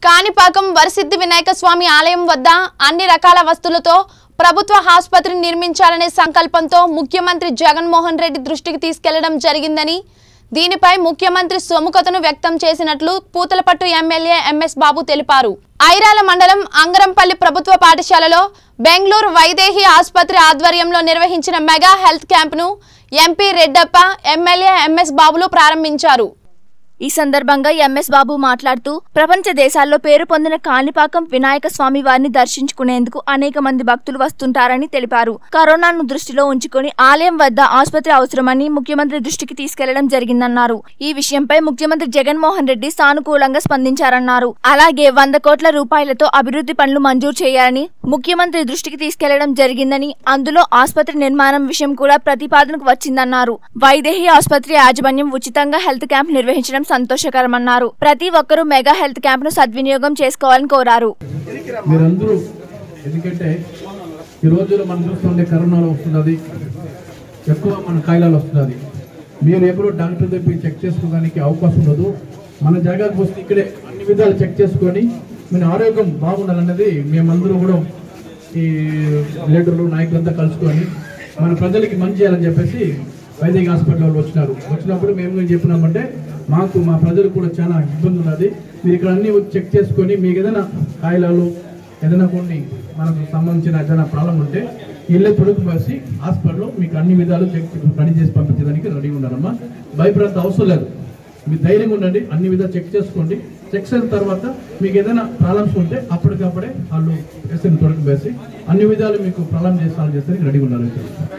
కాణిపాకం వరసిద్ధి వినాయక స్వామి ఆలయం వద్ద అన్ని రకాల వస్తువులతో ప్రభుత్వ ఆసుపత్రిని నిర్మించాలనే సంకల్పంతో ముఖ్యమంత్రి జగన్మోహన్ రెడ్డి దృష్టికి తీసుకెళ్లడం జరిగిందని దీనిపై ముఖ్యమంత్రి సుముఖతను వ్యక్తం చేసినట్లు పూతలపట్టు ఎమ్మెల్యే ఎంఎస్ బాబు తెలిపారు ఐరాల మండలం అంగరంపల్లి ప్రభుత్వ పాఠశాలలో బెంగళూరు వైదేహి ఆసుపత్రి ఆధ్వర్యంలో నిర్వహించిన మెగా హెల్త్ క్యాంపును ఎంపీ రెడ్డప్ప ఎమ్మెల్యే ఎంఎస్ బాబులు ప్రారంభించారు ఈ సందర్భంగా ఎంఎస్ బాబు మాట్లాడుతూ ప్రపంచ దేశాల్లో పేరు పొందిన కాణిపాకం వినాయక స్వామి వారిని దర్శించుకునేందుకు అనేక మంది భక్తులు వస్తుంటారని తెలిపారు కరోనాను దృష్టిలో ఉంచుకొని ఆలయం వద్ద ఆసుపత్రి అవసరమని ముఖ్యమంత్రి దృష్టికి తీసుకెళ్లడం జరిగిందన్నారు ఈ విషయంపై ముఖ్యమంత్రి జగన్మోహన్ రెడ్డి సానుకూలంగా స్పందించారన్నారు అలాగే వంద కోట్ల రూపాయలతో అభివృద్ధి పనులు మంజూరు చేయాలని ముఖ్యమంత్రి దృష్టికి తీసుకెళ్లడం జరిగిందని అందులో ఆసుపత్రి నిర్మాణం విషయం కూడా ప్రతిపాదనకు వచ్చిందన్నారు వైదేహి ఆసుపత్రి యాజమాన్యం ఉచితంగా హెల్త్ క్యాంప్ నిర్వహించడం సంతోషకరమన్నారు ప్రతి ఒక్కరూ మెగా హెల్త్ క్యాంప్ ను సద్వినియోగం చేసుకోవాలని కోరారు మీరందరూ ఎందుకంటే ఈ రోజుల్లో మనం చూస్తుండే కరోనాలో వస్తున్నది ఎక్కువ మన కాయిలాలు వస్తున్నది మీరు ఎప్పుడు డాక్టర్ దగ్గర చెక్ చేసుకోవడానికి అవకాశం ఉండదు మన జాగాకు వస్తే ఇక్కడే అన్ని విధాలు చెక్ చేసుకొని మన ఆరోగ్యం బాగుండాలన్నది మేమందరూ కూడా ఈ లీడర్లు నాయకులంతా కలుసుకొని మన ప్రజలకి మంచి చేయాలని చెప్పేసి వైద్య హాస్పిటల్ వాళ్ళు వచ్చినారు వచ్చినప్పుడు మేము ఏం చెప్పినామంటే మాకు మా ప్రజలకు కూడా చాలా ఇబ్బంది ఉన్నది మీరు ఇక్కడ అన్ని వచ్చి చెక్ చేసుకొని మీకు ఏదైనా కాయిలాలు ఏదైనా కొన్ని మనకు సంబంధించిన ఏదైనా ప్రాబ్లం ఉంటే ఇల్లే తొడుగు పోసి హాస్పిటల్లో మీకు అన్ని విధాలు చెక్ రెడీ చేసి పంపించడానికి రెడీగా ఉండాలమ్మా భయపడంత అవసరం లేదు మీరు ధైర్యంగా ఉండండి అన్ని విధాలు చెక్ చేసుకోండి చెక్ చేసిన తర్వాత మీకు ఏదైనా ప్రాబ్లమ్స్ ఉంటే అప్పటికప్పుడే వాళ్ళు వేసిన తొడుగు వేసి అన్ని విధాలు మీకు ప్రాబ్లం చేసి సాల్వ్ చేస్తే రెడీగా ఉండాలి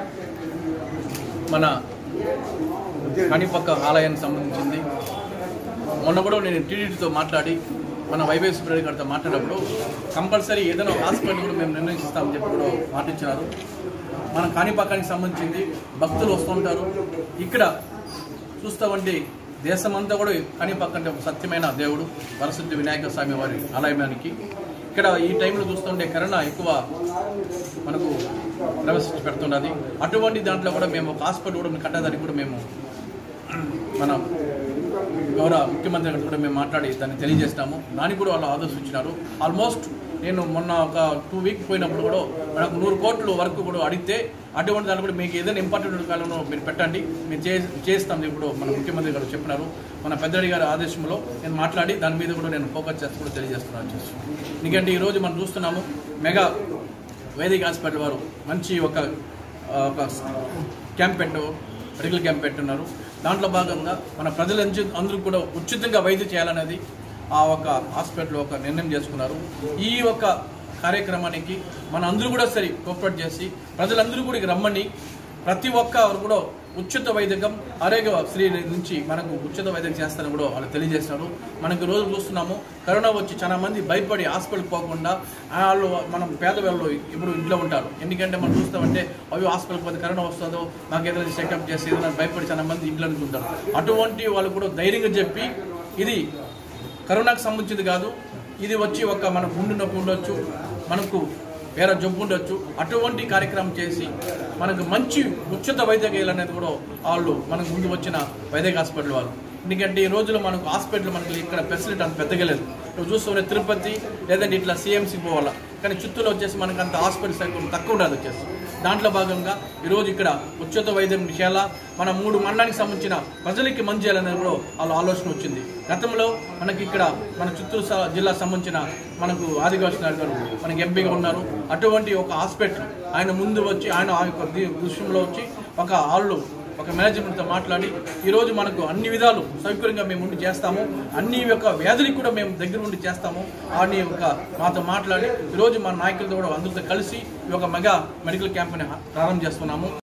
మన కాణిపక్క ఆలయానికి సంబంధించింది మొన్న కూడా నేను టీడీటీతో మాట్లాడి మన వైభవ్ సుబ్రహ్మణ్య గారితో మాట్లాడినప్పుడు కంపల్సరీ ఏదైనా ఒక హాస్పిటల్ కూడా మేము నిర్ణయిస్తామని చెప్పి కూడా మాటించినారు మన కాణిపాకానికి సంబంధించింది భక్తులు వస్తుంటారు ఇక్కడ చూస్తామంటే దేశమంతా కూడా కాణిపాక అంటే ఒక సత్యమైన దేవుడు వరసిద్ధి వినాయక స్వామి వారి ఆలయానికి ఇక్కడ ఈ టైంలో చూస్తుంటే కరోనా ఎక్కువ మనకు ప్రవేశించి పెడుతున్నది అటువంటి దాంట్లో కూడా మేము ఒక హాస్పిటల్ కూడా కట్టడానికి కూడా మేము మన గౌరవ ముఖ్యమంత్రి గారు కూడా మేము మాట్లాడి దాన్ని తెలియజేసినాము దానికి కూడా వాళ్ళు ఆలోచించినారు ఆల్మోస్ట్ నేను మొన్న ఒక టూ వీక్ పోయినప్పుడు కూడా మనకు నూరు కోట్లు వరకు కూడా అడిగితే అటువంటి దాన్ని కూడా మీకు ఏదైనా ఇంపార్టెంట్ కాలంలో మీరు పెట్టండి మీరు చే చేస్తాం ఇప్పుడు మన ముఖ్యమంత్రి గారు చెప్పినారు మన పెద్దడి గారి ఆదేశంలో నేను మాట్లాడి దాని మీద కూడా నేను ఫోకస్ చేస్తూ కూడా తెలియజేస్తున్నాను చేసి ఎందుకంటే ఈరోజు మనం చూస్తున్నాము మెగా వైదిక హాస్పిటల్ వారు మంచి ఒక ఆ, ఒక క్యాంప్ పెట్టు మెడికల్ క్యాంప్ పెట్టున్నారు దాంట్లో భాగంగా మన ప్రజలందరూ అందరూ కూడా ఉచితంగా వైద్యం చేయాలనేది ఆ ఒక హాస్పిటల్ ఒక నిర్ణయం చేసుకున్నారు ఈ ఒక కార్యక్రమానికి మన అందరూ కూడా సరి కోఆపరేట్ చేసి ప్రజలందరూ కూడా ఇక రమ్మని ప్రతి ఒక్కరు కూడా ఉచిత వైద్యం ఆరోగ్య శ్రీ నుంచి మనకు ఉచిత వైద్యం చేస్తారని కూడా వాళ్ళు తెలియజేస్తున్నారు మనకు రోజు చూస్తున్నాము కరోనా వచ్చి చాలా మంది భయపడి హాస్పిటల్కి పోకుండా వాళ్ళు మనం పేదవాళ్ళు ఇప్పుడు ఇంట్లో ఉంటారు ఎందుకంటే మనం చూస్తామంటే అవి హాస్పిటల్కి పోతే కరోనా వస్తుందో మాకు ఏదైనా చెకప్ చేసి ఏదైనా భయపడి చాలా మంది ఇంట్లో నుంచి ఉంటారు అటువంటి వాళ్ళు కూడా ధైర్యంగా చెప్పి ఇది కరోనాకు సంబంధించింది కాదు ఇది వచ్చి ఒక మన గుండె నొప్పి ఉండొచ్చు మనకు వేరే జబ్బు ఉండొచ్చు అటువంటి కార్యక్రమం చేసి మనకు మంచి ఉచిత వైద్యం అనేది కూడా వాళ్ళు మనకు ముందు వచ్చిన వైద్య హాస్పిటల్ వాళ్ళు ఎందుకంటే ఈ రోజుల్లో మనకు హాస్పిటల్ మనకి ఇక్కడ ఫెసిలిటీ అంత పెద్దగా లేదు నువ్వు చూస్తుంటే తిరుపతి లేదంటే ఇట్లా సిఎంసి పోవాలా కానీ చిత్తూరులో వచ్చేసి మనకు అంత హాస్పిటల్ సైకిల్ తక్కువ ఉండదు వచ్చేసి దాంట్లో భాగంగా ఈరోజు ఇక్కడ ఉచిత వైద్యం చేయాలా మన మూడు మండలానికి సంబంధించిన ప్రజలకి మంచి చేయాలనేది కూడా వాళ్ళ ఆలోచన వచ్చింది గతంలో మనకి ఇక్కడ మన చిత్తూరు స- జిల్లా సంబంధించిన మనకు ఆదివాసి నాయుడు గారు మనకి ఎంపీగా ఉన్నారు అటువంటి ఒక హాస్పిటల్ ఆయన ముందు వచ్చి ఆయన ఆ యొక్క దీ- దృశ్యంలో వచ్చి ఒక వాళ్ళు ఒక మేనేజ్మెంట్తో మాట్లాడి ఈరోజు మనకు అన్ని విధాలు సౌకర్యంగా మేము ఉండి చేస్తాము అన్ని యొక్క వ్యాధులకు కూడా మేము దగ్గర ఉండి చేస్తాము అని ఒక మాతో మాట్లాడి ఈరోజు మన నాయకులతో కూడా అందరితో కలిసి ఈ ఒక మెగా మెడికల్ క్యాంప్ని ప్రారంభం చేస్తున్నాము